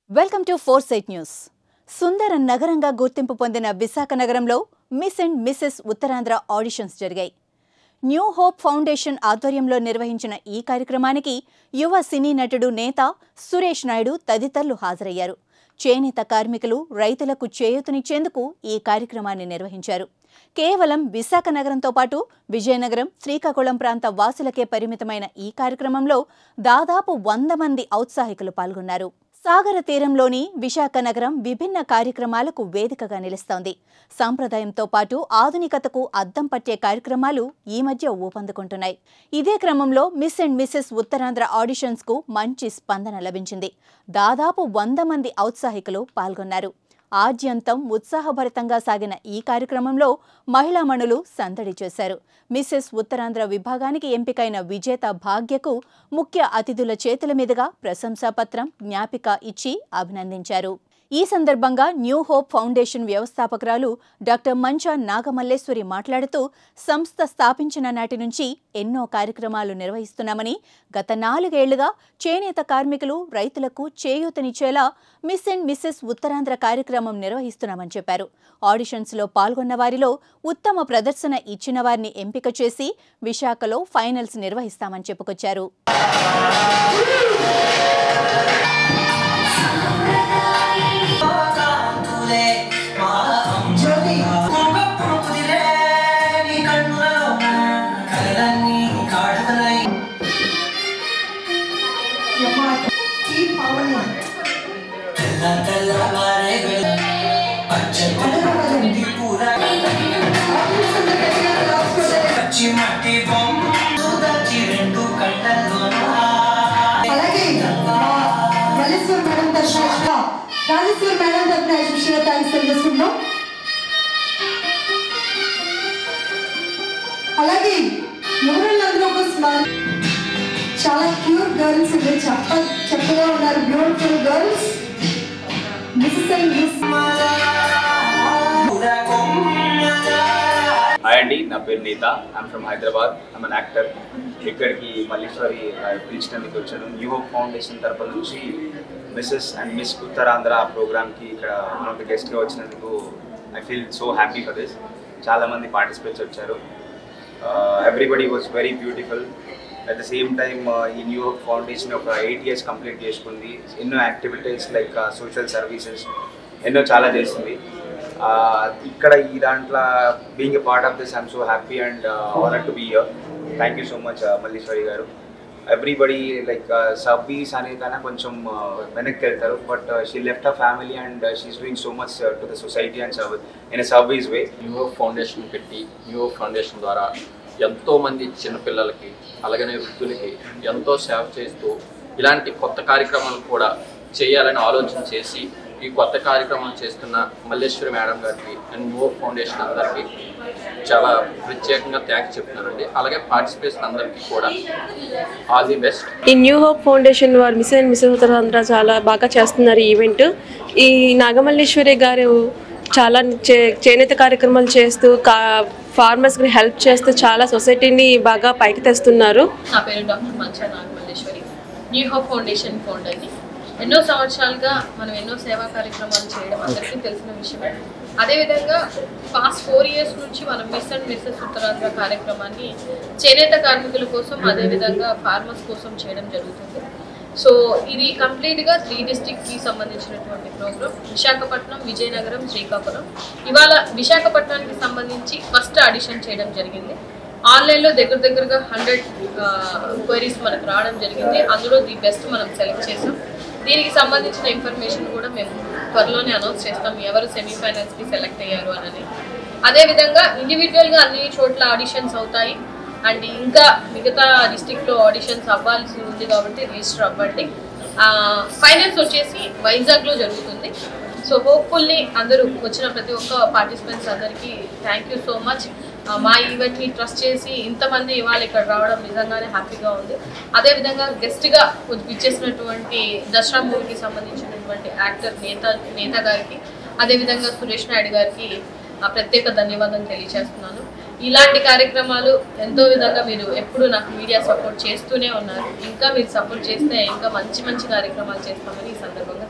welcome to foresight news సుందర నగరంగా గుర్తింపు పొందిన విశాఖ నగరంలో Miss and Mrs Uttarandhra auditions జరిగాయి న్యూ హోప్ ఫౌండేషన్ ఆధ్వర్యంలో నిర్వహించిన ఈ కార్యక్రమానికి యువ సినీ నటుడు నేత సురేష్ నాయుడు తదితరులు హాజరయ్యారు చేనేత కార్మికులు రైతులకు చేయూతనిచ్చేందుకు ఈ కార్యక్రమాన్ని నిర్వహించారు కేవలం విశాఖ నగరంతో పాటు విజయనగరం శ్రీకాకుళం ప్రాంత వాసులకే పరిమితమైన ఈ కార్యక్రమంలో దాదాపు వంద మంది ఔత్సాహికులు పాల్గొన్నారు సాగర తీరంలోని విశాఖ నగరం విభిన్న కార్యక్రమాలకు వేదికగా నిలుస్తోంది సాంప్రదాయంతో పాటు ఆధునికతకు అద్దం పట్టే కార్యక్రమాలు ఈ మధ్య ఊపందుకుంటున్నాయి ఇదే క్రమంలో Miss and Mrs Uttarandhra auditions కు మంచి స్పందన లభించింది దాదాపు వంద మంది ఔత్సాహికులు పాల్గొన్నారు ఆద్యంతం ఉత్సాహభరితంగా సాగిన ఈ కార్యక్రమంలో మహిళామణులు సందడి చేశారు మిసెస్ ఉత్తరాంధ్ర విభాగానికి ఎంపికైన విజేత భాగ్యకు ముఖ్య అతిథుల చేతుల మీదుగా ప్రశంసాపత్రం జ్ఞాపిక ఇచ్చి అభినందించారు ఈ సందర్భంగా న్యూ హోప్ ఫౌండేషన్ వ్యవస్థాపకురాలు డాక్టర్ మంచా నాగమల్లేశ్వరి మాట్లాడుతూ సంస్థ స్థాపించిన నాటి నుంచి ఎన్నో కార్యక్రమాలు నిర్వహిస్తున్నామని గత నాలుగేళ్లుగా చేనేత కార్మికులు రైతులకు చేయూతనిచ్చేలా మిస్ అండ్ మిస్సెస్ ఉత్తరాంధ్ర కార్యక్రమం నిర్వహిస్తున్నామని చెప్పారు ఆడిషన్స్లో పాల్గొన్న వారిలో ఉత్తమ ప్రదర్శన ఇచ్చిన వారిని ఎంపిక చేసి విశాఖలో ఫైనల్స్ నిర్వహిస్తామని చెప్పుకొచ్చారు ఈ పవన్ అలాగే మల్లేశ్వర్ మేడం తరఫున రాజేశ్వర్ మేడం తరఫున యశస్విగా థ్యాంక్స్ తెలియజేసుకుంటాం అలాగే ఎవరందరూ ఒక స్మైల్ చాలా క్యూట్ గర్ల్స్ ఇది చెప్ప చక్కగా ఉన్నారు beautiful girls Miss and Miss hi అండి నా పేరు Netha I'm from Hyderabad I'm an actor ఇక్కడికి మల్లీశ్వరి పిలిచినందుకు వచ్చాను న్యూ హోప్ ఫౌండేషన్ తరపు నుంచి మిస్సెస్ అండ్ మిస్ ఉత్తరాంధ్ర ప్రోగ్రామ్కి ఇక్కడ వన్ ఆఫ్ ద గెస్ట్గా వచ్చినందుకు I feel so happy for this చాలామంది పార్టిసిపేట్స్ వచ్చారు everybody was very beautiful at the same time ఈ న్యూ హోప్ ఫౌండేషన్ ఒక ఎయిట్ ఇయర్స్ కంప్లీట్ చేసుకుంది ఎన్నో యాక్టివిటీస్ లైక్ సోషల్ సర్వీసెస్ ఎన్నో చాలా చేసింది Uh, ఇక్కడ ఈ దాంట్లో being a part of this I'm so happy and honour to be here thank you so much Malleswari garu everybody like సబ్బీస్ అనే కన్నా కొంచెం uh, వెనక్కి వెళ్తారు but she left a family and she's doing so much to the society and serve in a service way new hope foundation పెట్టి new hope foundation ద్వారా ఎంతో మంది చిన్నపిల్లలకి అలాగనే వృద్ధులకి ఎంతో సేవ చేస్తూ ఇలాంటి కొత్త కార్యక్రమాలు కూడా చేయాలని ఆలోచన చేసి ఈ కొత్త కార్యక్రమాలు చేస్తున్న మల్లేశ్వరి మేడం గారికి అండ్ న్యూ హోప్ ఫౌండేషన్ అందరికీ చాలా ప్రత్యేకంగా థ్యాంక్స్ చెప్తున్నానండి అలాగే పార్టిసిపేట్స్ అందరికీ కూడా ఆల్ ది బెస్ట్ ఈ న్యూ హోప్ ఫౌండేషన్ వారు మిస్ అండ్ మిస్ ఉత్తరాంధ్ర చాలా బాగా చేస్తున్నారు ఈ ఈవెంట్ ఈ నాగమల్లేశ్వరి గారు చాలా చే- చేనేత కార్యక్రమాలు చేస్తూ కా ఫార్మర్స్కి హెల్ప్ చేస్తూ చాలా సొసైటీని బాగా పైకి తెస్తున్నారు నా పేరు doctor Mancha Nagamalleswari new hope foundation ఫౌండర్ని ఎన్నో సంవత్సరాలుగా మనం ఎన్నో సేవా కార్యక్రమాలు చేయడం అందరికీ తెలిసిన విషయమే అదేవిధంగా పాస్ట్ ఫోర్ ఇయర్స్ నుంచి మనం మిస్ అండ్ మిస్సెస్ ఉత్తరాంధ్ర కార్యక్రమాన్ని చేనేత కార్మికుల కోసం అదేవిధంగా ఫార్మర్స్ కోసం చేయడం జరుగుతుంది సో ఇది కంప్లీట్గా త్రీ డిస్టిక్కి సంబంధించినటువంటి ప్రోగ్రామ్ విశాఖపట్నం విజయనగరం శ్రీకాకుళం ఇవాళ విశాఖపట్నానికి సంబంధించి ఫస్ట్ ఆడిషన్ చేయడం జరిగింది ఆన్లైన్లో దగ్గర దగ్గరగా హండ్రెడ్ క్వైరీస్ మనకు రావడం జరిగింది అందులో ది బెస్ట్ మనం సెలెక్ట్ చేసాం దీనికి సంబంధించిన ఇన్ఫర్మేషన్ కూడా మేము త్వరలోనే అనౌన్స్ చేస్తాం ఎవరు సెమీఫైనల్స్కి సెలెక్ట్ అయ్యారు అని అదేవిధంగా ఇండివిజువల్గా అన్ని చోట్ల ఆడిషన్స్ అవుతాయి అండ్ ఇంకా మిగతా డిస్టిక్లో ఆడిషన్స్ అవ్వాల్సి ఉంది కాబట్టి రిజిస్టర్ అవ్వండి ఫైనల్స్ వచ్చేసి వైజాగ్లో జరుగుతుంది సో హోప్ఫుల్లీ అందరూ వచ్చిన ప్రతి ఒక్క పార్టిసిపెంట్స్ అందరికీ థ్యాంక్ యూ సో మచ్ మా ఈవెంట్ని ట్రస్ట్ చేసి ఇంతమంది ఇవాళ ఇక్కడ రావడం నిజంగానే హ్యాపీగా ఉంది అదేవిధంగా గెస్ట్గా ఇచ్చేసినటువంటి దసరా మూవీకి సంబంధించినటువంటి యాక్టర్ నేత నేత గారికి అదేవిధంగా సురేష్ నాయుడు గారికి ఆ ప్రత్యేక ధన్యవాదాలు తెలియజేస్తున్నాను ఇలాంటి కార్యక్రమాలు ఎంతో విధంగా మీరు ఎప్పుడు నాకు మీడియా సపోర్ట్ చేస్తూనే ఉన్నారు ఇంకా మీరు సపోర్ట్ చేస్తే ఇంకా మంచి మంచి కార్యక్రమాలు చేస్తామని ఈ సందర్భంగా